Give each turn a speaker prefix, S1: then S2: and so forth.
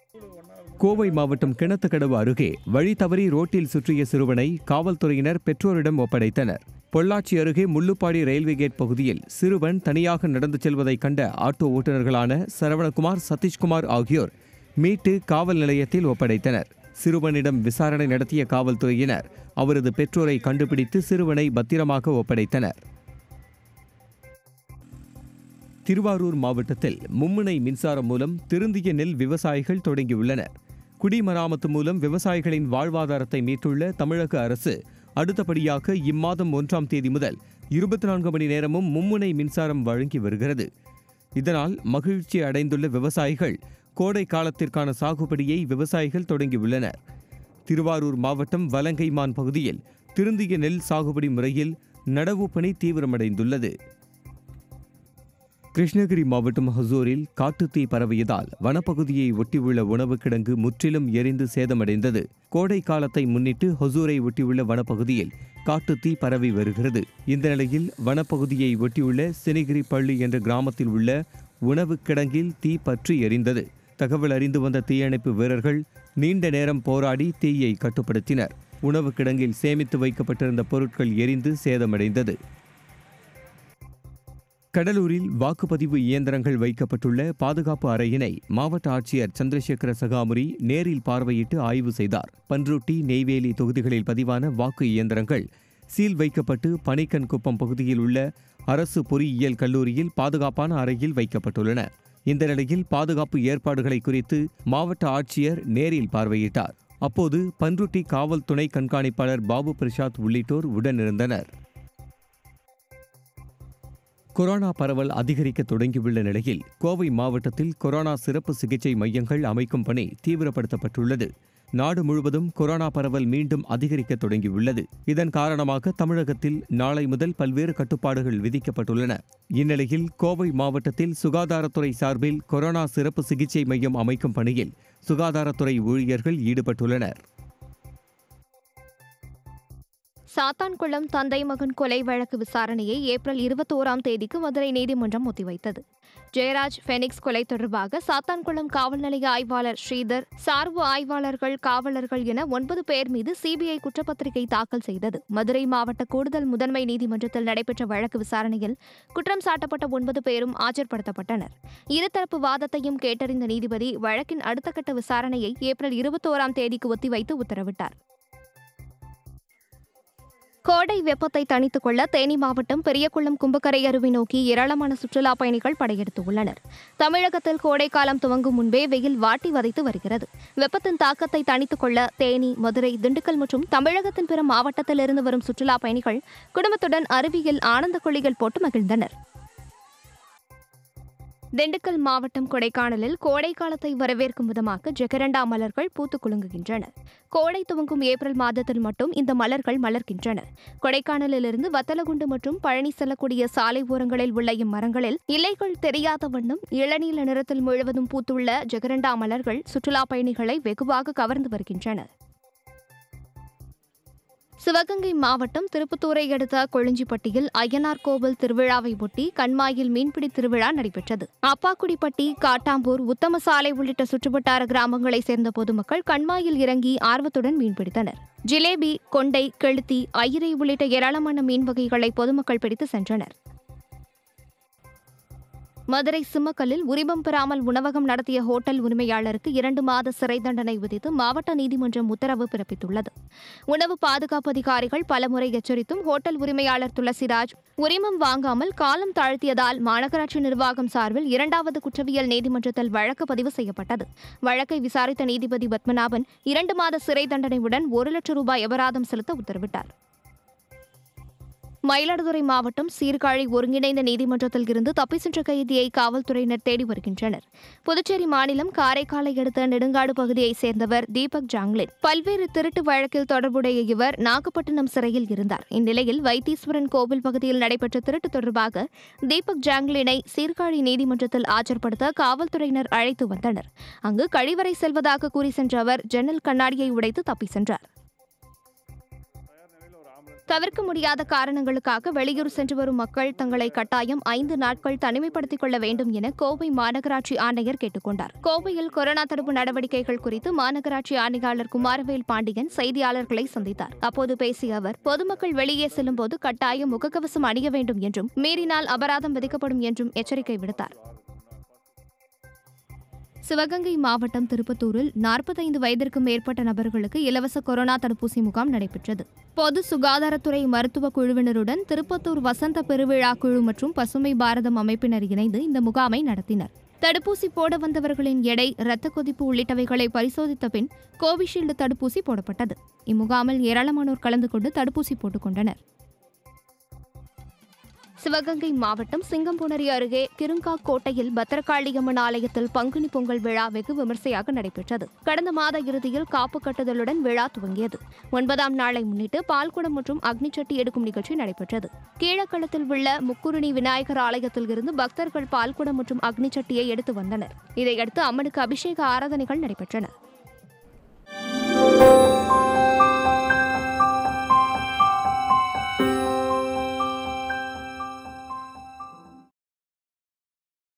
S1: கோவை மாவட்டம் கிணத்துக்கடவு அருகே வழி தவறி ரோட்டில் சுற்றிய சிறுவனை காவல்துறையினர் பெற்றோரிடம் ஒப்படைத்தனர் பொள்ளாச்சி அருகே முள்ளுப்பாடி ரயில்வே கேட் பகுதியில் சிறுவன் தனியாக நடந்து செல்வதை கண்ட ஆட்டோ ஓட்டுநர்களான சரவணகுமார் சதீஷ்குமார் ஆகியோர் மீட்டு காவல் நிலையத்தில் ஒப்படைத்தனர் சிறுவனிடம் விசாரணை நடத்திய காவல்துறையினர் அவரது பெற்றோரை கண்டுபிடித்து சிறுவனை பத்திரமாக ஒப்படைத்தனர் திருவாரூர் மாவட்டத்தில் மும்முனை மின்சாரம் மூலம் திருந்திய நெல் விவசாயிகள் தொடங்கியுள்ளனர் குடிமராமத்து மூலம் விவசாயிகளின் வாழ்வாதாரத்தை மீட்டுள்ள தமிழக அரசு அடுத்தபடியாக இம்மாதம் ஒன்றாம் தேதி முதல் இருபத்தி நான்கு மணி நேரமும் மும்முனை மின்சாரம் வழங்கி வருகிறது இதனால் மகிழ்ச்சி அடைந்துள்ள விவசாயிகள் கோடை காலத்திற்கான சாகுபடியை விவசாயிகள் தொடங்கியுள்ளனர் திருவாரூர் மாவட்டம் வலங்கைமான் பகுதியில் திருந்திய நெல் சாகுபடி முறையில் நடவு பணி தீவிரமடைந்துள்ளது கிருஷ்ணகிரி மாவட்டம் ஹசூரில் காட்டுத்தீ பரவியதால் வனப்பகுதியை ஒட்டியுள்ள உணவு கிடங்கு முற்றிலும் எரிந்து சேதமடைந்தது கோடை காலத்தை முன்னிட்டு ஹொசூரை ஒட்டியுள்ள வனப்பகுதியில் காட்டுத்தீ பரவி வருகிறது இந்த நிலையில் வனப்பகுதியை ஒட்டியுள்ள சினிகிரி பள்ளி என்ற கிராமத்தில் உள்ள உணவு கிடங்கில் தீ பற்றி எரிந்தது தகவல் அறிந்து வந்த தீயணைப்பு வீரர்கள் நீண்ட நேரம் போராடி தீயை கட்டுப்படுத்தினர் உணவு கிடங்கில் சேமித்து வைக்கப்பட்டிருந்த பொருட்கள் எரிந்து சேதமடைந்தது கடலூரில் வாக்குப்பதிவு இயந்திரங்கள் வைக்கப்பட்டுள்ள பாதுகாப்பு அறையினை மாவட்ட ஆட்சியர் சந்திரசேகர சகாமுரி நேரில் பார்வையிட்டு ஆய்வு செய்தார் பன்ருட்டி நெய்வேலி தொகுதிகளில் பதிவான வாக்கு இயந்திரங்கள் சீல் வைக்கப்பட்டு பனிக்கன் குப்பம் பகுதியில் உள்ள அரசு பொறியியல் கல்லூரியில் பாதுகாப்பான அறையில் வைக்கப்பட்டுள்ளன இந்த நிலையில் பாதுகாப்பு ஏற்பாடுகளை குறித்து மாவட்ட ஆட்சியர் நேரில் பார்வையிட்டார் அப்போது பன்ருட்டி காவல் துணை கண்காணிப்பாளர் பாபு பிரசாத் உள்ளிட்டோர் உடனிருந்தனர் கொரோனா பரவல் அதிகரிக்க தொடங்கியுள்ள நிலையில் கோவை மாவட்டத்தில் கொரோனா சிறப்பு சிகிச்சை மையங்கள் அமைக்கும் பணி தீவிரப்படுத்தப்பட்டுள்ளது நாடு முழுவதும் கொரோனா பரவல் மீண்டும் அதிகரிக்க தொடங்கியுள்ளது இதன் காரணமாக தமிழகத்தில் நாளை முதல் பல்வேறு கட்டுப்பாடுகள் விதிக்கப்பட்டுள்ளன இந்நிலையில் கோவை மாவட்டத்தில் சுகாதாரத்துறை சார்பில் கொரோனா சிறப்பு சிகிச்சை மையம் அமைக்கும் பணியில் சுகாதாரத்துறை ஊழியர்கள் ஈடுபட்டுள்ளனர்
S2: சாத்தான்குளம் தந்தை மகன் கொலை வழக்கு விசாரணையை ஏப்ரல் இருபத்தோராம் தேதிக்கு மதுரை நீதிமன்றம் ஒத்திவைத்தது ஜெயராஜ் ஃபெனிக்ஸ் கொலை தொடர்பாக சாத்தான்குளம் காவல் நிலைய ஆய்வாளர் ஸ்ரீதர் சார்பு ஆய்வாளர்கள் காவலர்கள் என ஒன்பது பேர் மீது சிபிஐ குற்றப்பத்திரிகை தாக்கல் செய்தது மதுரை மாவட்ட கூடுதல் முதன்மை நீதிமன்றத்தில் நடைபெற்ற வழக்கு விசாரணையில் குற்றம் சாட்டப்பட்ட ஒன்பது பேரும் ஆஜர்படுத்தப்பட்டனர் இருதரப்பு வாதத்தையும் கேட்டறிந்த நீதிபதி வழக்கின் அடுத்த கட்ட விசாரணையை ஏப்ரல் இருபத்தோராம் தேதிக்கு ஒத்திவைத்து உத்தரவிட்டார் கோடை வெப்பத்தை தணித்துக் கொள்ள தேனி மாவட்டம் பெரியகுளம் கும்பக்கரை அருவி நோக்கி ஏராளமான சுற்றுலா பயணிகள் படையெடுத்து உள்ளனர் தமிழகத்தில் கோடைக்காலம் துவங்கும் முன்பே வெயில் வாட்டி வதைத்து வருகிறது வெப்பத்தின் தாக்கத்தை தணித்துக் கொள்ள தேனி மதுரை திண்டுக்கல் மற்றும் தமிழகத்தின் பிற மாவட்டத்திலிருந்து வரும் சுற்றுலா பயணிகள் குடும்பத்துடன் அருவியில் ஆனந்த குளிகள் போட்டு மகிழ்ந்தனர் திண்டுக்கல் மாவட்டம் கொடைக்கானலில் கோடை காலத்தை வரவேற்கும் விதமாக ஜெகரண்டா மலர்கள் பூத்து குலுங்குகின்றன கோடை துவங்கும் ஏப்ரல் மாதத்தில் மட்டும் இந்த மலர்கள் மலர்கின்றன கொடைக்கானலிலிருந்து வத்தலகுண்டு மற்றும் பழனி செல்லக்கூடிய சாலை ஓரங்களில் உள்ள இம்மரங்களில் இலைகள் தெரியாத வண்ணம் இளநீல நிறத்தில் முழுவதும் பூத்துள்ள ஜெகரண்டா மலர்கள் சுற்றுலா பயணிகளை வெகுவாக கவர்ந்து வருகின்றன சிவகங்கை மாவட்டம் திருப்பத்தூரை அடுத்த கொழிஞ்சிப்பட்டியில் அய்யனார் கோவில் திருவிழாவை ஒட்டி கண்மாயில் மீன்பிடி திருவிழா நடைபெற்றது அப்பாக்குடிப்பட்டி காட்டாம்பூர் உத்தமசாலை உள்ளிட்ட சுற்றுவட்டார கிராமங்களைச் சேர்ந்த பொதுமக்கள் கண்மாயில் இறங்கி ஆர்வத்துடன் மீன்பிடித்தனர் ஜிலேபி கொண்டை கெளுத்தி ஐயிரை உள்ளிட்ட ஏராளமான மீன் வகைகளை பொதுமக்கள் பிடித்து சென்றனர் மதுரை சிம்மக்கல்லில் உரிமம் பெறாமல் உணவகம் நடத்திய ஹோட்டல் உரிமையாளருக்கு இரண்டு மாத சிறை தண்டனை விதித்து மாவட்ட நீதிமன்றம் உத்தரவு பிறப்பித்துள்ளது உணவு பாதுகாப்பு அதிகாரிகள் பலமுறை எச்சரித்தும் ஹோட்டல் உரிமையாளர் துளசிராஜ் உரிமம் வாங்காமல் காலம் தாழ்த்தியதால் மாநகராட்சி நிர்வாகம் சார்பில் இரண்டாவது குற்றவியல் நீதிமன்றத்தில் வழக்கு பதிவு செய்யப்பட்டது வழக்கை விசாரித்த நீதிபதி பத்மநாபன் இரண்டு மாத சிறை தண்டனையுடன் ஒரு லட்சம் ரூபாய் அபராதம் செலுத்த உத்தரவிட்டார் மயிலாடுதுறை மாவட்டம் சீர்காழி ஒருங்கிணைந்த நீதிமன்றத்தில் இருந்து தப்பி சென்ற கைதியை காவல்துறையினர் தேடி வருகின்றனர் புதுச்சேரி மாநிலம் காரைக்காலை அடுத்த நெடுங்காடு பகுதியைச் சேர்ந்தவர் தீபக் ஜாங்லின் பல்வேறு திருட்டு வழக்கில் தொடர்புடைய இவர் நாகப்பட்டினம் சிறையில் இருந்தார் இந்நிலையில் வைத்தீஸ்வரன் கோவில் பகுதியில் நடைபெற்ற திருட்டு தொடர்பாக தீபக் ஜாங்லினை சீர்காழி நீதிமன்றத்தில் ஆஜர்படுத்த காவல்துறையினர் அழைத்து வந்தனர் அங்கு கழிவறை செல்வதாக கூறி சென்ற அவர் ஜன்னல் கண்ணாடியை உடைத்து தப்பி சென்றார் தவிர்க்க முடியாத காரணங்களுக்காக வெளியூர் சென்று வரும் மக்கள் தங்களை கட்டாயம் ஐந்து நாட்கள் தனிமைப்படுத்திக் கொள்ள வேண்டும் என கோவை மாநகராட்சி ஆணையர் கேட்டுக்கொண்டார் கோவையில் கொரோனா தடுப்பு நடவடிக்கைகள் குறித்து மாநகராட்சி ஆணையாளர் குமாரவேல் பாண்டியன் செய்தியாளர்களை சந்தித்தார் அப்போது பேசிய அவர் பொதுமக்கள் வெளியே செல்லும்போது கட்டாயம் முகக்கவசம் அணிய வேண்டும் என்றும் மீறினால் அபராதம் விதிக்கப்படும் என்றும் எச்சரிக்கை விடுத்தார் சிவகங்கை மாவட்டம் திருப்பத்தூரில் நாற்பத்தைந்து வயதிற்கு மேற்பட்ட நபர்களுக்கு இலவச கொரோனா தடுப்பூசி முகாம் நடைபெற்றது பொது சுகாதாரத்துறை மருத்துவ குழுவினருடன் திருப்பத்தூர் வசந்த பெருவிழா குழு மற்றும் பசுமை பாரதம் அமைப்பினர் இணைந்து இந்த முகாமை நடத்தினர் தடுப்பூசி போட வந்தவர்களின் எடை இரத்த கொதிப்பு உள்ளிட்டவைகளை பரிசோதித்த பின் கோவிஷீல்டு தடுப்பூசி போடப்பட்டது இம்முகாமில் ஏராளமானோர் கலந்து கொண்டு தடுப்பூசி போட்டுக் கொண்டனர் சிவகங்கை மாவட்டம் சிங்கம்புணரி அருகே கிருங்காக்கோட்டையில் பத்திரகாளியம்மன் ஆலயத்தில் பங்குனி பொங்கல் விழா வெகு விமர்சையாக நடைபெற்றது கடந்த மாத இறுதியில் காப்பு கட்டுதலுடன் விழா துவங்கியது ஒன்பதாம் நாளை முன்னிட்டு பால்குடம் மற்றும் அக்னிச்சட்டி எடுக்கும் நிகழ்ச்சி நடைபெற்றது கீழக்களத்தில் உள்ள முக்குருணி விநாயகர் ஆலயத்தில் இருந்து பக்தர்கள் பால்குடம் மற்றும் அக்னிச்சட்டியை எடுத்து வந்தனர் இதையடுத்து அம்மனுக்கு அபிஷேக ஆராதனைகள் நடைபெற்றன